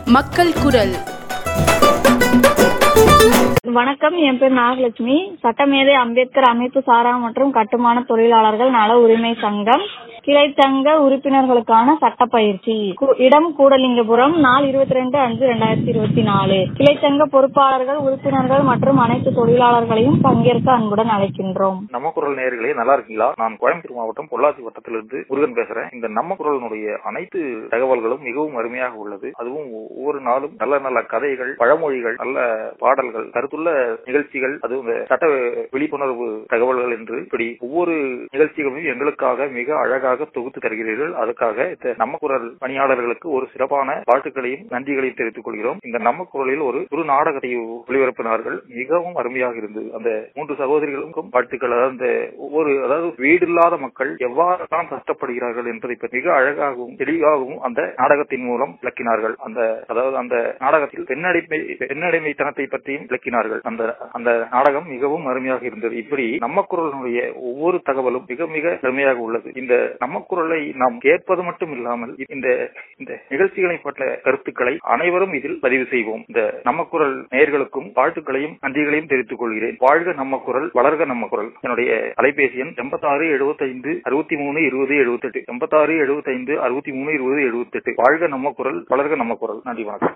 மக்கள் குரல் வணக்கம் என் பேர் நாகலட்சுமி சட்டமேதை அம்பேத்கர் அமைப்பு சாரா மற்றும் கட்டுமான தொழிலாளர்கள் நல உரிமை சங்கம் கிளைச்சங்க உறுப்பினர்களுக்கான சட்ட பயிற்சி கு- இடம் கூடலிங்கபுரம் நாள் இருபத்தி ரெண்டு அஞ்சு ரெண்டாயிரத்தி இருபத்தி நாலு கிளைச்சங்க பொறுப்பாளர்கள் உறுப்பினர்கள் மற்றும் அனைத்து தொழிலாளர்களையும் பங்கேற்க அன்புடன் அழைக்கின்றோம் நம்ம குரல் நேயர்களே நல்லா இருக்கீங்களா நான் கோயம்புத்தூர் மாவட்டம் பொள்ளாச்சி வட்டத்திலிருந்து முருகன் பேசுறேன் இந்த நம்ம குரலினுடைய அனைத்து தகவல்களும் மிகவும் அருமையாக உள்ளது அதுவும் ஒவ்வொரு நாளும் நல்ல நல்ல கதைகள் பழமொழிகள் நல்ல பாடல்கள் கருத்துள்ள நிகழ்ச்சிகள் அதுவும் இந்த சட்ட விழிப்புணர்வு தகவல்கள் என்று இப்படி ஒவ்வொரு நிகழ்ச்சிகளும் எங்களுக்காக மிக அழகாக தொகுத்து தருகிறீர்கள் அதுக்காக இந்த நம்ம குரல் பணியாளர்களுக்கு ஒரு சிறப்பான வாழ்த்துக்களையும் நன்றிகளையும் தெரிவித்துக் கொள்கிறோம் இந்த நம்ம குரலில் ஒரு குறு நாடகத்தை ஒளிபரப்பினார்கள் மிகவும் அருமையாக இருந்தது அந்த மூன்று சகோதரிகளுக்கும் வாழ்த்துக்கள் அதாவது அந்த ஒவ்வொரு அதாவது வீடு இல்லாத மக்கள் எவ்வாறு தான் கஷ்டப்படுகிறார்கள் என்பதை பற்றி மிக அழகாகவும் தெளிவாகவும் அந்த நாடகத்தின் மூலம் விளக்கினார்கள் அந்த அதாவது அந்த நாடகத்தில் பெண்ணடிமை பெண்ணடிமைத்தனத்தை பற்றியும் விளக்கினார்கள் அந்த அந்த நாடகம் மிகவும் அருமையாக இருந்தது இப்படி நம்ம குரலினுடைய ஒவ்வொரு தகவலும் மிக மிக அருமையாக உள்ளது இந்த நம்ம குரலை நாம் கேட்பது மட்டும் இல்லாமல் இந்த இந்த நிகழ்ச்சிகளை பற்ற கருத்துக்களை அனைவரும் இதில் பதிவு செய்வோம் இந்த நம்ம குரல் நேயர்களுக்கும் வாழ்த்துக்களையும் நன்றிகளையும் தெரிவித்துக் கொள்கிறேன் வாழ்க நம்ம குரல் வளர்க நம்ம குரல் என்னுடைய அலைபேசி எண் எண்பத்தாறு எழுபத்தைந்து அறுபத்தி மூணு இருபது எழுபத்தெட்டு எண்பத்தாறு எழுபத்தைந்து அறுபத்தி மூணு இருபது எழுபத்தெட்டு வாழ்க நம்ம குரல் வளர்க நம்ம குரல் நன்றி வணக்கம்